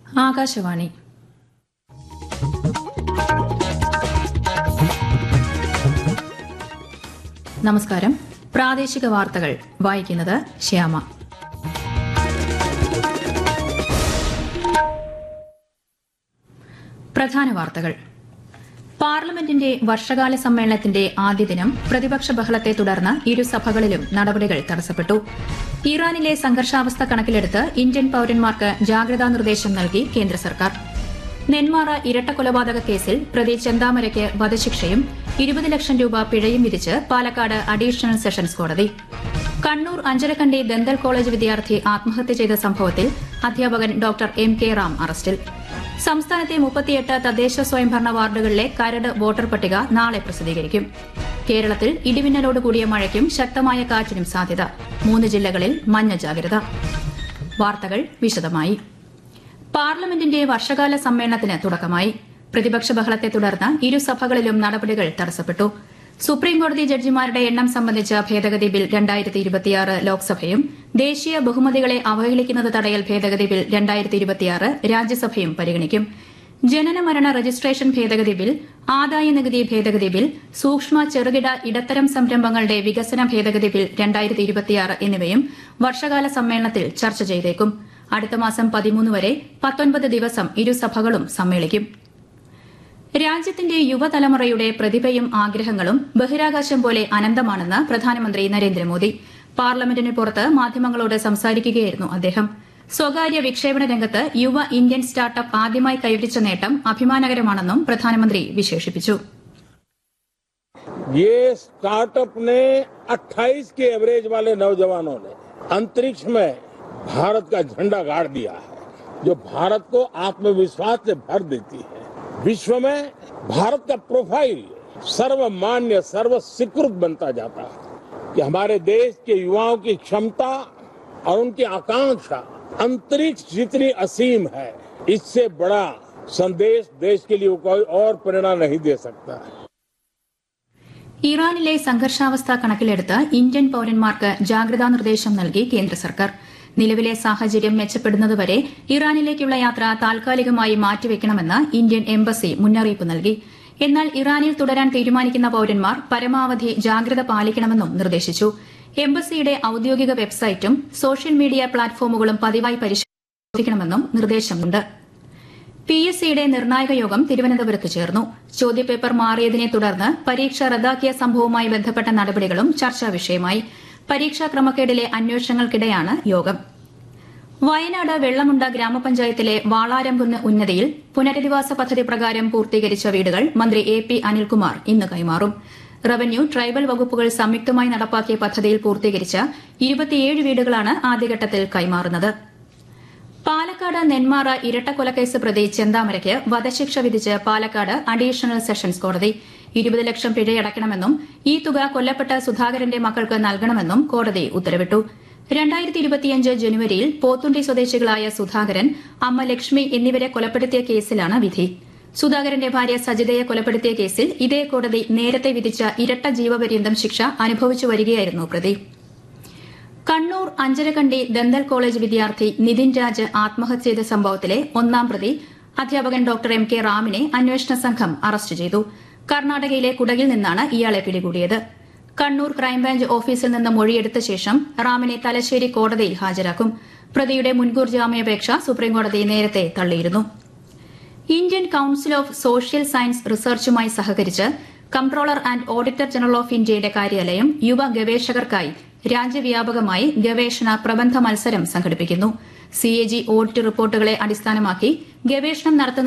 ആകാശവാണി നമസ്കാരം പ്രാദേശിക വാർത്തകൾ വായിക്കുന്നത് ശ്യാമ പ്രധാന വാർത്തകൾ പാർലമെന്റിന്റെ വർഷകാല സമ്മേളനത്തിന്റെ ആദ്യ ദിനം പ്രതിപക്ഷ ബഹളത്തെ തുടർന്ന് ഇരുസഭകളിലും നടപടികൾ തടസ്സപ്പെട്ടു ഇറാനിലെ സംഘർഷാവസ്ഥ കണക്കിലെടുത്ത് ഇന്ത്യൻ പൌരന്മാർക്ക് ജാഗ്രതാ നിർദ്ദേശം നൽകി കേന്ദ്ര സർക്കാർ നെന്മാറ ഇരട്ടക്കൊലപാതക കേസിൽ പ്രതി ചെന്താമരയ്ക്ക് വധശിക്ഷയും ഇരുപത് ലക്ഷം രൂപ പിഴയും വിധിച്ച് പാലക്കാട് അഡീഷണൽ സെഷൻസ് കോടതി കണ്ണൂർ അഞ്ചരക്കണ്ടി ദന്തൽ കോളേജ് വിദ്യാർത്ഥി ആത്മഹത്യ ചെയ്ത സംഭവത്തിൽ അധ്യാപകൻ ഡോക്ടർ എം കെ റാം അറസ്റ്റിൽ സംസ്ഥാനത്തെ മുപ്പത്തിയെട്ട് തദ്ദേശ സ്വയംഭരണ വാർഡുകളിലെ കരട് വോട്ടർ പട്ടിക നാളെ പ്രസിദ്ധീകരിക്കും കേരളത്തിൽ ഇടിമിന്നലോട് കൂടിയ മഴയ്ക്കും ശക്തമായ കാറ്റിനും സാധ്യത മൂന്ന് ജില്ലകളിൽ മഞ്ഞ ജാഗ്രത വാർത്തകൾ വിശദമായി പാർലമെന്റിന്റെ വർഷകാല സമ്മേളനത്തിന് തുടക്കമായി പ്രതിപക്ഷ ബഹളത്തെ തുടർന്ന് ഇരുസഭകളിലും നടപടികൾ തടസ്സപ്പെട്ടു സുപ്രീംകോടതി ജഡ്ജിമാരുടെ എണ്ണം സംബന്ധിച്ച ഭേദഗതി ബിൽ രണ്ടായിരത്തി ഇരുപത്തിയാറ് ലോക്സഭയും ദേശീയ ബഹുമതികളെ അവഹേളിക്കുന്നത് തടയൽ ഭേദഗതി ബിൽ രണ്ടായിരത്തി ഇരുപത്തിയാറ് രാജ്യസഭയും പരിഗണിക്കും ജനന മരണ രജിസ്ട്രേഷൻ ഭേദഗതി ബിൽ ആദായ നികുതി ഭേദഗതി ബിൽ സൂക്ഷ്മ ചെറുകിട ഇടത്തരം സംരംഭങ്ങളുടെ വികസന ഭേദഗതി ബിൽ രണ്ടായിരത്തി ഇരുപത്തിയാറ് എന്നിവയും വർഷകാല സമ്മേളനത്തിൽ ചർച്ച ചെയ്തേക്കും അടുത്ത മാസം പതിമൂന്ന് വരെ പത്തൊൻപത് ദിവസം ഇരുസഭകളും സമ്മേളിക്കും രാജ്യത്തിന്റെ യുവതലമുറയുടെ പ്രതിഭയും ആഗ്രഹങ്ങളും ബഹിരാകാശം പോലെ അനന്തമാണെന്ന് പ്രധാനമന്ത്രി നരേന്ദ്രമോദി പാർലമെന്റിന് പുറത്ത് മാധ്യമങ്ങളോട് സംസാരിക്കുകയായിരുന്നു അദ്ദേഹം സ്വകാര്യ വിക്ഷേപണ രംഗത്ത് യുവ ഇന്ത്യൻ സ്റ്റാർട്ടപ്പ് ആദ്യമായി കൈവരിച്ച നേട്ടം അഭിമാനകരമാണെന്നും പ്രധാനമന്ത്രി വിശേഷിപ്പിച്ചു ये स्टार्टअप ने 28 के एवरेज वाले नौजवानों ने अंतरिक्ष में भारत का झंडा गाड़ दिया है जो भारत को आत्मविश्वास से भर देती है विश्व में भारत का प्रोफाइल सर्वमान्य सर्व स्वीकृत बनता जाता है कि हमारे देश के युवाओं की क्षमता और उनकी आकांक्षा अंतरिक्ष जितनी असीम है इससे बड़ा संदेश देश के लिए कोई और प्रेरणा नहीं दे सकता है ഇറാനിലെ സംഘർഷാവസ്ഥ കണക്കിലെടുത്ത് ഇന്ത്യൻ പൌരന്മാർക്ക് ജാഗ്രതാ നിർദ്ദേശം നൽകി കേന്ദ്ര സർക്കാർ നിലവിലെ സാഹചര്യം മെച്ചപ്പെടുന്നതുവരെ ഇറാനിലേക്കുള്ള യാത്ര താൽക്കാലികമായി മാറ്റിവെക്കണമെന്ന് ഇന്ത്യൻ എംബസി മുന്നറിയിപ്പ് നൽകി എന്നാൽ ഇറാനിൽ തുടരാൻ തീരുമാനിക്കുന്ന പൌരന്മാർ പരമാവധി ജാഗ്രത പാലിക്കണമെന്നും നിർദ്ദേശിച്ചു എംബസിയുടെ ഔദ്യോഗിക വെബ്സൈറ്റും സോഷ്യൽ മീഡിയ പ്ലാറ്റ്ഫോമുകളും പതിവായി പരിശോധിക്കണമെന്നും നിർദ്ദേശമുണ്ട് പി എസ് സിയുടെ നിർണായക യോഗം തിരുവനന്തപുരത്ത് ചേർന്നു ചോദ്യപേപ്പർ മാറിയതിനെ തുടർന്ന് പരീക്ഷ റദ്ദാക്കിയ സംഭവവുമായി ബന്ധപ്പെട്ട നടപടികളും ചർച്ചാ വിഷയമായി പരീക്ഷാ ക്രമക്കേടിലെ അന്വേഷണങ്ങൾക്കിടെയാണ് യോഗം വയനാട് വെള്ളമുണ്ട ഗ്രാമപഞ്ചായത്തിലെ വാളാരംകുന്ന് ഉന്നതിയിൽ പുനരധിവാസ പദ്ധതി പ്രകാരം പൂർത്തീകരിച്ച വീടുകൾ മന്ത്രി എ പി അനിൽകുമാർ ഇന്ന് കൈമാറും റവന്യൂ ട്രൈബൽ വകുപ്പുകൾ സംയുക്തമായി നടപ്പാക്കിയ പദ്ധതിയിൽ പൂർത്തീകരിച്ച ഇരുപത്തിയേഴ് വീടുകളാണ് ആദ്യഘട്ടത്തിൽ കൈമാറുന്നത് പാലക്കാട് നെന്മാറ ഇരട്ടക്കൊലക്കേസ് പ്രതി ചെന്താമരയ്ക്ക് വധശിക്ഷ വിധിച്ച് പാലക്കാട് അഡീഷണൽ സെഷൻസ് കോടതി ഇരുപത് ലക്ഷം പിഴയടയ്ക്കണമെന്നും ഈ തുക കൊല്ലപ്പെട്ട സുധാകരന്റെ മക്കൾക്ക് നൽകണമെന്നും കോടതി ഉത്തരവിട്ടു രണ്ടായിരത്തി ഇരുപത്തിയഞ്ച് ജനുവരിയിൽ പോത്തുണ്ടി സ്വദേശികളായ സുധാകരൻ അമ്മ ലക്ഷ്മി എന്നിവരെ കൊലപ്പെടുത്തിയ കേസിലാണ് വിധി സുധാകരന്റെ ഭാര്യ സജിതയെ കൊലപ്പെടുത്തിയ കേസിൽ ഇതേ കോടതി നേരത്തെ വിധിച്ച ഇരട്ട ജീവപര്യന്തം ശിക്ഷ അനുഭവിച്ചു വരികയായിരുന്നു പ്രതി കണ്ണൂർ അഞ്ചരക്കണ്ടി ദന്തൽ കോളേജ് വിദ്യാർത്ഥി നിതിൻ രാജ് ആത്മഹത്യ ചെയ്ത സംഭവത്തിലെ ഒന്നാം പ്രതി അധ്യാപകൻ ഡോക്ടർ എം കെ റാമിനെ അന്വേഷണ സംഘം അറസ്റ്റ് ചെയ്തു കർണാടകയിലെ കുടകിൽ നിന്നാണ് ഇയാളെ പിടികൂടിയത് കണ്ണൂർ ക്രൈംബ്രാഞ്ച് ഓഫീസിൽ നിന്ന് മൊഴിയെടുത്ത ശേഷം റാമിനെ തലശ്ശേരി കോടതിയിൽ ഹാജരാക്കും പ്രതിയുടെ മുൻകൂർ ജാമ്യാപേക്ഷ സുപ്രീംകോടതി നേരത്തെ തള്ളിയിരുന്നു Indian council of social science റിസർച്ചുമായി സഹകരിച്ച് comptroller and auditor general of ഇന്ത്യയുടെ കാര്യാലയം യുവ ഗവേഷകർക്കായി രാജ്യവ്യാപകമായി ഗവേഷണ പ്രബന്ധ മത്സരം സംഘടിപ്പിക്കുന്നു സിഎജി ഓഡിറ്റ് റിപ്പോർട്ടുകളെ അടിസ്ഥാനമാക്കി ഗവേഷണം നടത്തുന്ന